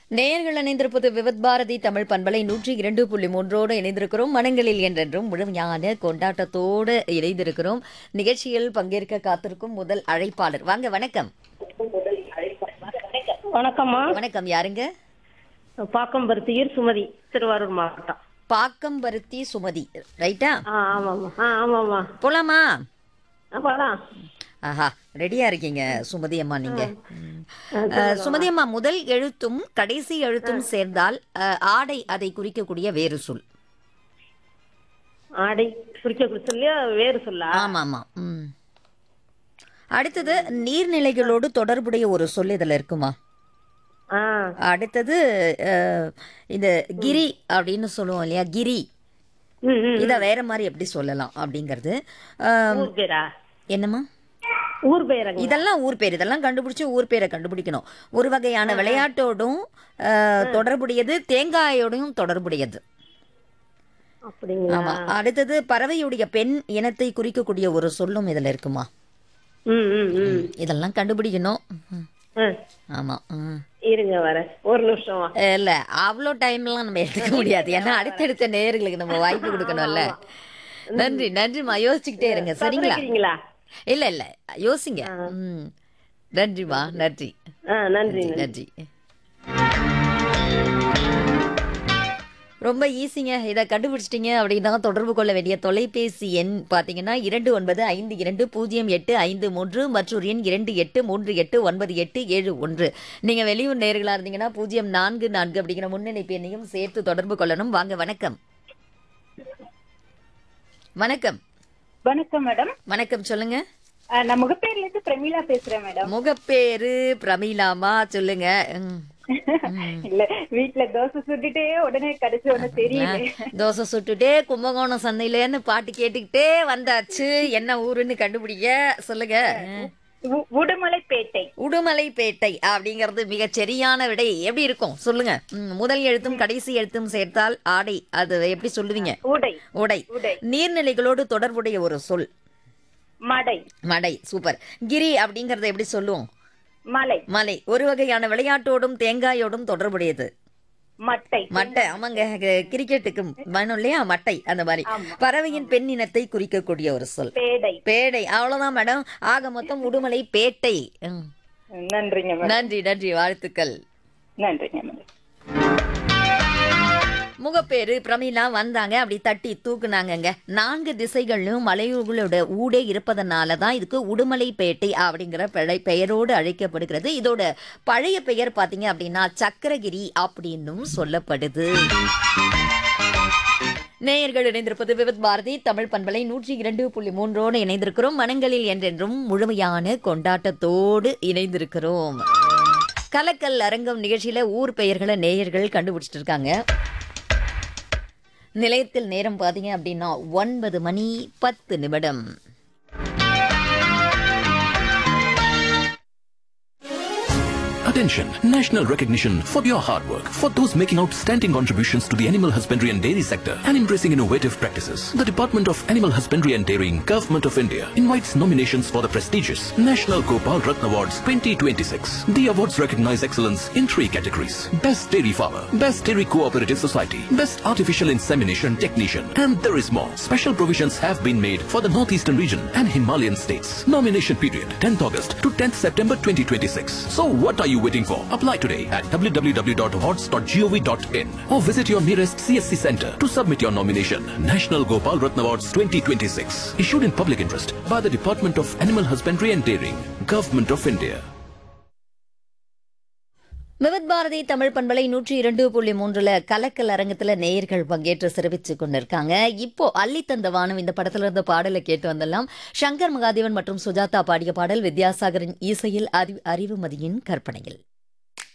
நேயர்கள் இணைந்திருப்பது விவத் பாரதி தமிழ் பண்பலை நூற்றி இரண்டு புள்ளி மூன்றோடு இணைந்திருக்கிறோம் மனங்களில் என்றென்றும் முழுமையான கொண்டாட்டத்தோடு இணைந்திருக்கிறோம் நிகழ்ச்சியில் பங்கேற்க காத்திருக்கும் முதல் அழைப்பாளர் வாங்க வணக்கம் வணக்கம்மா வணக்கம் யாருங்க பாக்கம்பருத்தியூர் சுமதி திருவாரூர் மாவட்டம் பாக்கம்பருத்தி சுமதி ரைட்டா ஆ ஆமாம்மா ஆ ஆமாம்மா போலாமா ஆ, போலாம் ஆஹா ரெடியா இருக்கீங்க சுமதி அம்மா நீங்க ம். அஹ், சுமதி அம்மா முதல் எழுத்தும் கடைசி எழுத்தும் சேர்ந்தால் அஹ், ஆடை அதை குறிக்கக்கூடிய வேறு சொல் ஆடை குறிக்க சொல்லியா வேறு சொல்லா ஆமா ஆமா ம் அடுத்தது நீர்நிலைகளோடு தொடர்புடைய ஒரு சொல் இதுல இருக்குமா ஆ அடுத்தது அஹ், இந்த கிரி அப்படின்னு சொல்லுவோம் இல்லையா கிரி ம் ம் இத வேற மாதிரி எப்படி சொல்லலாம் அப்படிங்கிறது அஹ், ஊர் பேரா என்னம்மா ஊர் பேரங்க இதெல்லாம் ஊர் பேர் இதெல்லாம் கண்டுபிடிச்சு ஊர் பேரை கண்டுபிடிக்கணும் ஒரு வகையான விளையாட்டோடும் அஹ், தொடர்புடையது தேங்காயோடையும் தொடர்புடையது அப்படிங்களா ஆமா அடுத்தது பறவையுடைய பெண் இனத்தை குறிக்கக்கூடிய ஒரு சொல்லும் இதுல இருக்குமா ம் ம் ம் இதெல்லாம் கண்டுபிடிக்கணும் ம். ஆ, ஆமா ம். இருங்க வரேன் ஒரு நிமிஷமா இல்ல அவ்வளோ டைம்லாம் நம்ம எடுத்துக்க முடியாது ஏன்னா அடுத்தடுத்த நேயர்களுக்கு நம்ம வாய்ப்பு கொடுக்கணும்ல நன்றி நன்றிம்மா யோசிச்சுக்கிட்டே இருங்க சரிங்களா இருக்கிறீங்களா இல்ல இல்ல யோசிங்க ம் நன்றிம்மா நன்றி ஆ நன்றி நன்றி ரொம்ப ஈஸிங்க இதை கண்டுபிடிச்சிட்டிங்க அப்படின்னா தொடர்பு கொள்ள வேண்டிய தொலைபேசி எண் பார்த்தீங்கன்னா இரண்டு ஒன்பது ஐந்து இரண்டு பூஜ்ஜியம் எட்டு ஐந்து மூன்று மற்றொரு எண் இரண்டு எட்டு மூன்று எட்டு ஒன்பது எட்டு ஏழு ஒன்று நீங்கள் வெளியூர் நேர்களாக இருந்தீங்கன்னா பூஜ்ஜியம் நான்கு நான்கு அப்படிங்கிற முன்னிணைப்பு எண்ணையும் சேர்த்து தொடர்பு கொள்ளணும் வாங்க வணக்கம் வணக்கம் வணக்கம் மேடம் வணக்கம் சொல்லுங்க அஹ் நான் முகப்பேர்ல இருந்து பிரமீளா பேசுறேன் மேடம் முகப்பேரு பிரமீலாமா சொல்லுங்க ம். இல்ல வீட்ல தோசை சுட்டுட்டே உடனே கடைசி ஒண்ணு தெரியல தோசை சுட்டுட்டே கும்பகோணம் சந்தையிலேன்னு பாட்டு கேட்டுக்கிட்டே வந்தாச்சு என்ன ஊருன்னு கண்டுபிடிக்க சொல்லுங்க உ- உடுமலைப்பேட்டை உடுமலைப்பேட்டை அப்படிங்கிறது மிகச் சரியான விடை எப்படி இருக்கும் சொல்லுங்க ம், முதல் எழுத்தும் கடைசி எழுத்தும் சேர்த்தால் ஆடை அது எப்படி சொல்லுவீங்க உடை உடை உடை நீர்நிலைகளோடு தொடர்புடைய ஒரு சொல் மடை மடை சூப்பர் கிரி அப்படிங்கறத எப்படி சொல்லுவோம் மலை மலை ஒரு வகையான விளையாட்டோடும் தேங்காயோடும் தொடர்புடையது மட்டை மட்டை ஆமாங்க க- கிரிக்கெட்டுக்கு வேணும் இல்லையா மட்டை அந்த மாதிரி பறவையின் பெண் இனத்தை குறிக்கக்கூடிய ஒரு சொல் பேடை பேடை அவ்வளவுதான் மேடம் ஆக மொத்தம் உடுமலை பேட்டை ம். நன்றிங்க மேடம் நன்றி நன்றி வாழ்த்துக்கள் நன்றிங்க மேடம் முகப்பேரு பிரமிளா வந்தாங்க அப்படி தட்டி தூக்குனாங்கங்க நான்கு திசைகளிலும் மலையூர்களோட ஊடே இருப்பதனால தான் இதுக்கு உடுமலைப்பேட்டை அப்படிங்கிற பெயரை பெயரோடு அழைக்கப்படுகிறது இதோட பழைய பெயர் பார்த்தீங்க அப்படின்னா சக்கரகிரி அப்படின்னும் சொல்லப்படுது நேயர்கள் இணைந்திருப்பது விவித் பாரதி தமிழ் பண்பலை நூற்றி இரண்டு புள்ளி மூன்றோடு இணைந்திருக்கிறோம் மனங்களில் என்றென்றும் முழுமையான கொண்டாட்டத்தோடு இணைந்திருக்கிறோம் கலக்கல் அரங்கம் நிகழ்ச்சியில ஊர் பெயர்களை நேயர்கள் கண்டுபிடிச்சிட்டு இருக்காங்க நிலையத்தில் நேரம் பார்த்தீங்க அப்படின்னா ஒன்பது மணி பத்து நிமிடம் Attention! National recognition for your hard work. For those making outstanding contributions to the animal husbandry and dairy sector and embracing innovative practices. The Department of Animal Husbandry and Dairying, Government of India invites nominations for the prestigious National Gopal Ratna Awards 2026. The awards recognize excellence in three categories. Best Dairy Farmer, Best Dairy Cooperative Society, Best Artificial Insemination Technician, and there is more. Special provisions have been made for the Northeastern region and Himalayan states. Nomination period 10th August to 10th September 2026. So what are you waiting for? Apply today at www.awards.gov.in or visit your nearest CSC center to submit your nomination. National Gopal Ratna Awards 2026. Issued in public interest by the Department of Animal Husbandry and Dairying, Government of India. Vividh Bharathi Tamil பண்பலை நூற்றி இரண்டு புள்ளி மூன்றுல கலக்கல் அரங்கத்துல நேயர்கள் பங்கேற்று சிறப்பிச்சு கொண்டிருக்காங்க இப்போ அள்ளி தந்த வானம் இந்த படத்துல இருந்த பாடலை கேட்டு வந்தெல்லாம் சங்கர் மகாதேவன் மற்றும் சுஜாதா பாடிய பாடல் வித்யாசாகரின் இசையில் அறி அறிவுமதியின் கற்பனையில்